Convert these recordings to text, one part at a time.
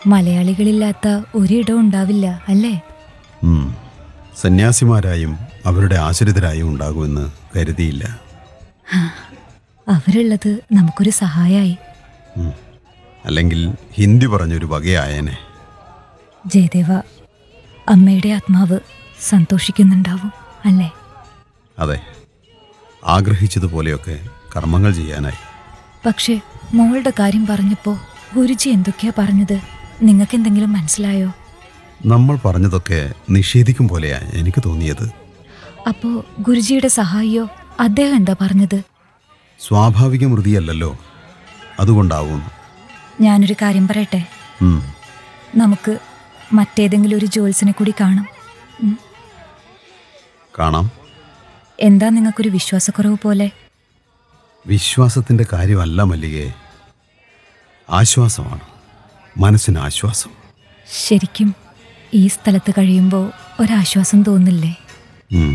മലയാളികളില്ലാത്ത ഒരിടം ഉണ്ടാവില്ല അല്ലേ ഉം. സന്യാസിമാരായും അവരുടെ ആശ്രിതരായും ഉണ്ടാകുമെന്ന് കരുതിയില്ല അവരുള്ളത് നമുക്കൊരു സഹായായി ഉം. അല്ലെങ്കിൽ ഹിന്ദി പറഞ്ഞൊരു വകയായനെ ജയദേവ അമ്മയുടെ ആത്മാവ് സന്തോഷിക്കുന്നുണ്ടാവും അല്ലേ അതെ ആഗ്രഹിച്ചതുപോലെയൊക്കെ കർമ്മങ്ങൾ ചെയ്യാനായി പക്ഷേ മോളുടെ കാര്യം പറഞ്ഞപ്പോ ഗുരുജി എന്തൊക്കെയാ പറഞ്ഞത് നിങ്ങൾക്ക് എന്തെങ്കിലും മനസ്സിലായോ നമ്മൾ പറഞ്ഞതൊക്കെ നിഷേധിക്കും പോലെയാ എനിക്ക് തോന്നിയത് അപ്പോ ഗുരുജിയുടെ സഹായിയോ അദ്ദേഹം എന്താ പറഞ്ഞത് സ്വാഭാവിക മൃതിയല്ലല്ലോ അതുകൊണ്ടാവും ഞാനൊരു കാര്യം പറയട്ടെ ഉം. നമുക്ക് മറ്റേതെങ്കിലും ഒരു ജോത്സിനെ കൂടി കാണാം ഉം. കാണാം എന്താ നിങ്ങൾക്കൊരു വിശ്വാസക്കുറവ് പോലെ വിശ്വാസത്തിൻ്റെ കാര്യമല്ല മല്ലികയെ ആശ്വാസമാണ് മനസ്സിന് ആശ്വാസം ശരിക്കും ഈ സ്ഥലത്ത് കഴിയുമ്പോൾ ഒരാശ്വാസം തോന്നില്ലേ ഉം.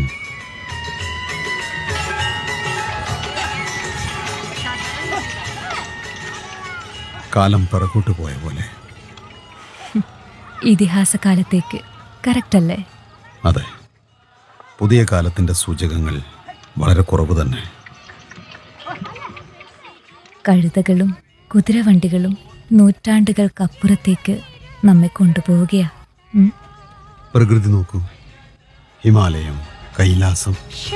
കാലം പിറകോട്ട് പോയ പോലെ ഇതിഹാസ കാലത്തേക്ക് കറക്റ്റ് അല്ലേ അതെ പുതിയ കാലത്തിൻ്റെ സൂചകങ്ങൾ വളരെ കുറവ് തന്നെ കഴുതകളും കുതിരവണ്ടികളും നൂറ്റാണ്ടുകൾക്കപ്പുറത്തേക്ക് നമ്മെ കൊണ്ടുപോവുകയാ ഉം. പ്രകൃതി നോക്കൂ ഹിമാലയം കൈലാസം